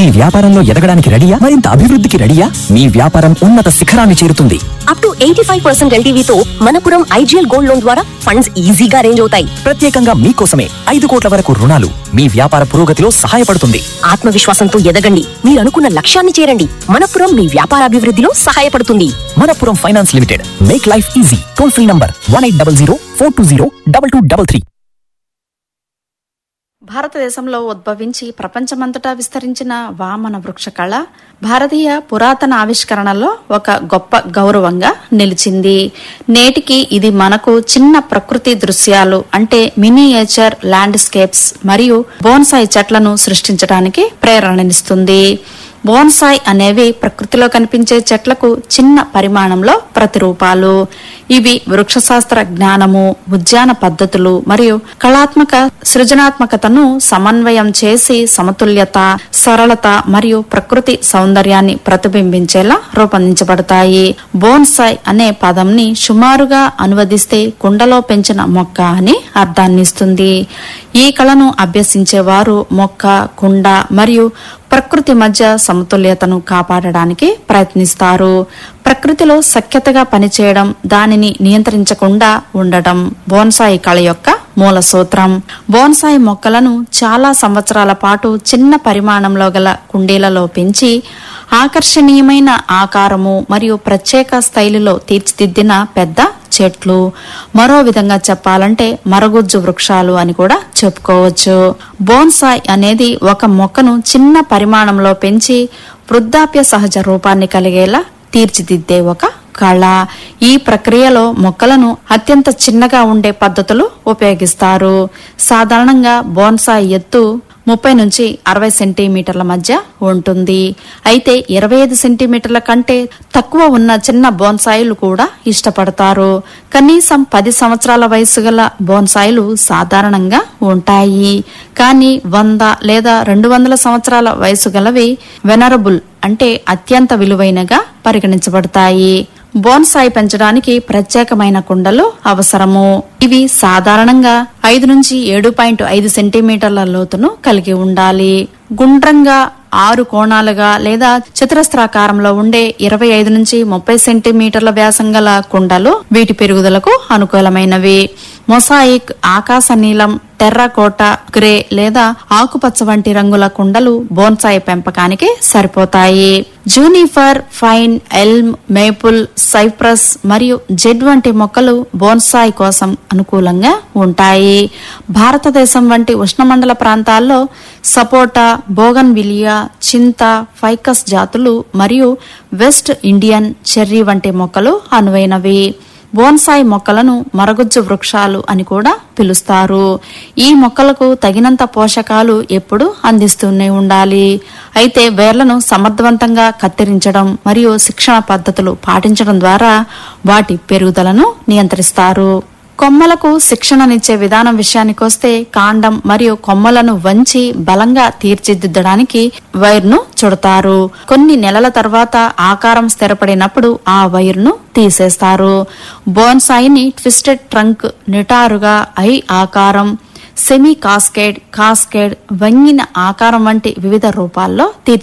మీ వ్యాపారంలో ఎదగడానికి రెడీయా మరింత అభివృద్ధికి రెడీయా మీ వ్యాపారం ఉన్నత శిఖరాన్ని చేరుతుంది up to eighty five percent ఎల్టీవీతో మనపురం ఐజీఎల్ గోల్డ్ లోన్ ద్వారా ఫండ్స్ ఈజీగా అరేంజ్ అవుతాయి ప్రత్యేకంగా మీకోసమే ఐదు కోట్ల వరకు రుణాలు మీ వ్యాపార పురోగతిలో సహాయపడుతుంది ఆత్మవిశ్వాసంతో ఎదగండి మీరు అనుకున్న లక్ష్యాన్ని చేరండి మనపురం మీ వ్యాపారాభివృద్ధిలో సహాయపడుతుంది Manappuram finance limited make life easy toll free number one eight double zero four two zero double two double three భారతదేశంలో ఉద్భవించి ప్రపంచమంతటా విస్తరించిన వామన వృక్ష కళ భారతీయ పురాతన ఆవిష్కరణలో ఒక గొప్ప గౌరవంగా నిలిచింది నేటికి ఇది మనకు చిన్న ప్రకృతి దృశ్యాలు అంటే మినియేచర్ ల్యాండ్స్కేప్స్ మరియు బోన్సాయి చెట్లను సృష్టించడానికి ప్రేరణనిస్తుంది బోన్సాయ్ అనేవి ప్రకృతిలో కనిపించే చెట్లకు చిన్న పరిమాణంలో ప్రతిరూపాలు ఇవి వృక్షశాస్త్ర జ్ఞానము ఉద్యాన పద్ధతులు మరియు కళాత్మక సృజనాత్మకతను సమన్వయం చేసి సమతుల్యత సరళత మరియు ప్రకృతి సౌందర్యాన్ని ప్రతిబింబించేలా రూపొందించబడతాయి బోన్సాయ్ అనే పదంని సుమారుగా అనువదిస్తే కుండలో పెంచిన మొక్క అని అర్థాన్నిస్తుంది ఈ కళను అభ్యసించేవారు మొక్క కుండ మరియు ప్రకృతి మధ్య సమతుల్యతను కాపాడడానికి ప్రయత్నిస్తారు ప్రకృతిలో సఖ్యతగా పనిచేయడం దానిని నియంత్రించకుండా ఉండటం బోన్సాయి కళ యొక్క మూల సూత్రం బోన్సాయి మొక్కలను చాలా సంవత్సరాల పాటు చిన్న పరిమాణంలో గల కుండీలలో పెంచి ఆకర్షణీయమైన ఆకారము మరియు ప్రత్యేక స్థైలిలో తీర్చిదిద్దిన పెద్ద చెట్లు మరో విధంగా చెప్పాలంటే మరగుజ్జు వృక్షాలు అని కూడా చెప్పుకోవచ్చు బోన్సాయ్ అనేది ఒక మొక్కను చిన్న పరిమాణంలో పెంచి వృద్ధాప్య సహజ రూపాన్ని కలిగేలా తీర్చిదిద్దే ఒక కళ ఈ ప్రక్రియలో మొక్కలను అత్యంత చిన్నగా ఉండే పద్ధతులు ఉపయోగిస్తారు సాధారణంగా బోన్సాయ్ ఎత్తు ముప్పై నుంచి అరవై సెంటీమీటర్ల మధ్య ఉంటుంది అయితే ఇరవై ఐదు సెంటీమీటర్ల కంటే తక్కువ ఉన్న చిన్న బోన్సాయిలు కూడా ఇష్టపడతారు కనీసం పది సంవత్సరాల వయసు గల బోన్సాయిలు సాధారణంగా ఉంటాయి కానీ వంద లేదా రెండు వందల సంవత్సరాల వయసు గలవి వెనరబుల్ అంటే అత్యంత విలువైనగా పరిగణించబడతాయి బోన్సాయి పెంచడానికి ప్రత్యేకమైన కుండలు అవసరము ఇవి సాధారణంగా ఐదు నుంచి ఏడు పాయింట్ ఐదు సెంటీమీటర్ల లోతును కలిగి ఉండాలి గుండ్రంగా ఆరు కోణాలుగా లేదా చతురస్రాకారంలో ఉండే ఇరవై ఐదు నుంచి ముప్పై సెంటీమీటర్ల వ్యాసం గల కుండలు వీటి పెరుగుదలకు అనుకూలమైనవి మొసాయిక్ ఆకాశ నీలం టెర్రకోట గ్రే లేదా ఆకుపచ్చ వంటి రంగుల కుండలు బోన్సాయి పెంపకానికి సరిపోతాయి juniper pine elm maple cypress మరియు జెడ్ వంటి మొక్కలు బోన్సాయి కోసం అనుకూలంగా ఉంటాయి భారతదేశం వంటి ఉష్ణమండల ప్రాంతాల్లో సపోటా బోగన్ విలియా చింత ఫైకస్ జాతులు మరియు వెస్ట్ ఇండియన్ చెర్రీ వంటి మొక్కలు అనువైనవి బోన్సాయి మొక్కలను మరగుజ్జు వృక్షాలు అని కూడా పిలుస్తారు ఈ మొక్కలకు తగినంత పోషకాలు ఎప్పుడు అందిస్తూనే ఉండాలి అయితే వేర్లను సమర్థవంతంగా కత్తిరించడం మరియు శిక్షణ పద్ధతులు పాటించడం ద్వారా వాటి పెరుగుదలను నియంత్రిస్తారు కొమ్మలకు శిక్షణనిచ్చే విధానం విషయానికొస్తే కాండం మరియు కొమ్మలను వంచి బలంగా తీర్చిదిద్దడానికి వైర్ను చుడతారు కొన్ని నెలల తర్వాత ఆకారం స్థిరపడినప్పుడు ఆ వైర్ను తీసేస్తారు బోన్సాయిని ట్విస్టెడ్ ట్రంక్ నిటారుగా ఐ ఆకారం సెమీ కాస్కేడ్ కాస్కేడ్ వంగిన ఆకారం వంటి వివిధ రూపాల్లో తీర్చి